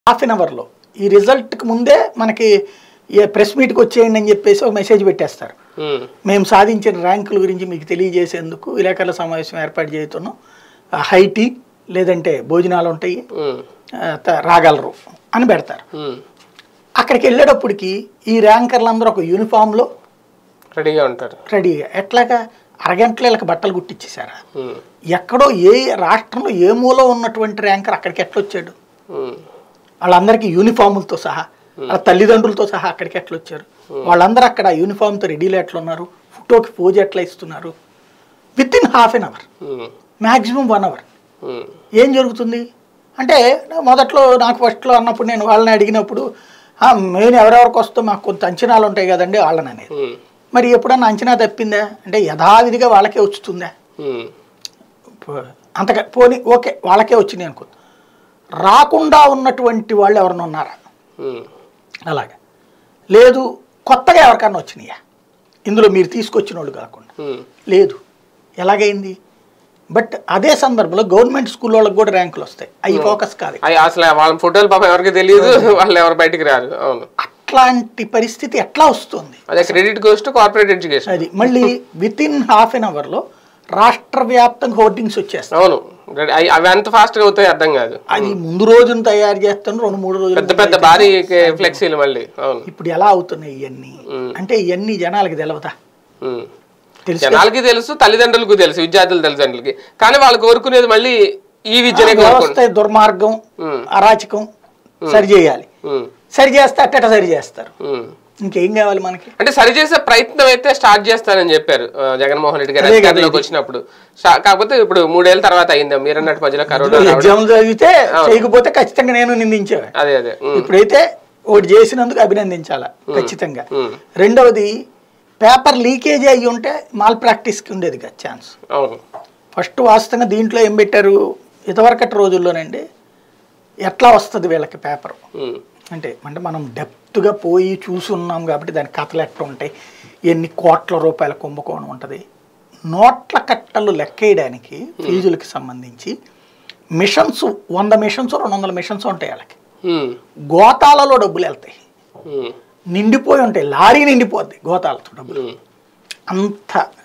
Half an అవర్లో ఈ రిజల్ట్కి ముందే మనకి ఏ ప్రెస్ మీట్కి వచ్చేయండి అని చెప్పేసి ఒక మెసేజ్ పెట్టేస్తారు ఉమ్, మేము సాధించిన ర్యాంకుల గురించి మీకు తెలియజేసేందుకు విలేకరుల సమావేశం ఏర్పాటు చేస్తున్నాం ఆ, హై టీ లేదంటే భోజనాలు ఉంటాయి ఉమ్, ఆ, త- రాగలరు అని పెడతారు ఉమ్. అక్కడికి వెళ్ళేటప్పటికి ఈ ర్యాంకర్లందరూ ఒక యూనిఫామ్లో రెడీగా ఉంటారు రెడీగా ఎట్లాగా అరగంటలో వీళ్ళకి బట్టలు కుట్టించేశారా ఉమ్, ఎక్కడో ఏ రాష్ట్రంలో ఏ మూల ఉన్నటువంటి ర్యాంకర్ అక్కడికి ఎట్లా వచ్చాడు ఉమ్, వాళ్ళందరికీ యూనిఫాములతో సహా వాళ్ళ తల్లిదండ్రులతో సహా అక్కడికి ఎట్లా వచ్చారు వాళ్ళందరూ అక్కడ యూనిఫామ్తో రెడీలో ఎట్లా ఉన్నారు ఫోటోకి పోజ్ ఎట్లా ఇస్తున్నారు within half an hour um, maximum one hour um, ఏం జరుగుతుంది అంటే మొదట్లో నాకు ఫస్ట్లో అన్నప్పుడు నేను వాళ్ళని అడిగినప్పుడు "ఆ, మెయిన్ ఎవరెవరికి వస్తే మాకు కొంత అంచనాలు ఉంటాయి కదండి వాళ్ళని అనేది ఉమ్, మరి ఎప్పుడన్నా అంచనా తప్పిందా అంటే యథావిధిగా వాళ్ళకే వచ్చుతుందా ఉమ్, పో- అంతగా పోనీ ఓకే వాళ్ళకే వచ్చినాయి అనుకో రాకుండా ఉన్నటువంటి వాళ్ళు ఎవరైనా ఉన్నారా ఉమ్, అలాగా లేదు కొత్తగా ఎవరికన్నా వచ్చినాయా ఇందులో మీరు తీసుకొచ్చిన వాళ్ళు కాకుండా ఉమ్, లేదు ఎలాగైంది బట్ అదే సందర్భంలో గవర్నమెంట్ స్కూల్ వాళ్ళకి కూడా ర్యాంకులు వస్తాయి అవి ఫోకస్ కాదు అయ్యి అసలు వాళ్ళ ఫోటోలు పాపం ఎవరికి తెలియదు వాళ్ళు ఎవరు బయటికి రారు అవును అట్లాంటి పరిస్థితి ఎట్లా వస్తుంది అదే credit goes to corporate education అది మళ్ళీ విత్ ఇన్ హాఫ్ అన్ అవర్లో రాష్ట్ర వ్యాప్తంగా హోర్డింగ్స్ వచ్చేస్తాయి అవును రెడీ- అవి అవి ఎంత ఫాస్ట్ గా అవుతాయి అర్థం కాదు అది ముందు రోజున తయారు చేస్తాను రెండు మూడు రోజులు పెద్ద పెద్ద భారీ ఫ్లెక్సీలు మళ్ళీ అవును ఇప్పుడు ఎలా అవుతున్నాయి ఇవన్నీ అంటే ఇవన్నీ జనాలకి తెలవదా ఉమ్. తెలుసు జనాలకి తెలుసు తల్లిదండ్రులకు తెలుసు విద్యార్థుల తల్లిదండ్రులకి కానీ వాళ్ళు కోరుకునేది మళ్ళీ ఈ విద్యనే కోరుకుంటారు వ్యవస్థ దుర్మార్గం ఉమ్, అరాచకం సరి చేయాలి ఉమ్, సరి చేస్తే అట్టట సరి చేస్తారు ఉమ్. ఇంకేం కావాలి మనకి అంటే సరి చేసే ప్రయత్నం అయితే స్టార్ట్ చేస్తానని చెప్పారు ఆ, జగన్మోహన్ రెడ్డి గారు అదే కదా అధికారంలోకి వచ్చినప్పుడు స్టా- కాకపోతే ఇప్పుడు మూడేళ్ల తర్వాత అయింది మీరు అన్నట్టు మధ్యలో కరోనా రావడం. ఎగ్జామ్ చదివితే చేయకపోతే ఖచ్చితంగా నేను నిందించేవా అదే అదే ఉమ్, ఇప్పుడైతే ఒకటి చేసినందుకు అభినందించాల ఖచ్చితంగా ఉమ్, రెండవది పేపర్ లీకేజ్ అయ్యి ఉంటే మాల్ ప్రాక్టీస్కి ఉండేది కదా ఛాన్స్ అవును ఫస్ట్ వాస్తవంగా దీంట్లో ఏం పెట్టారు ఇదివరకటి రోజుల్లోనండి ఎట్లా వస్తుంది వీళ్ళకి పేపర్ ఉమ్, అంటే అంటే మనం డెప్త్గా పోయి చూసి ఉన్నాం కాబట్టి దాని కథలు ఎట్లా ఉంటాయి ఎన్ని కోట్ల రూపాయల కుంభకోణం ఉంటుంది నోట్ల కట్టలు లెక్కేయడానికి ఫీజులకి సంబంధించి మిషన్స్ వంద మిషన్స్ రెండు వందల మిషన్స్ ఉంటాయి వాళ్ళకి ఉమ్, గోతాలలో డబ్బులు వెళ్తాయి ఉమ్, నిండిపోయి ఉంటాయి లారీ నిండిపోద్ది గోతాలతో డబ్బులు ఉమ్, అంత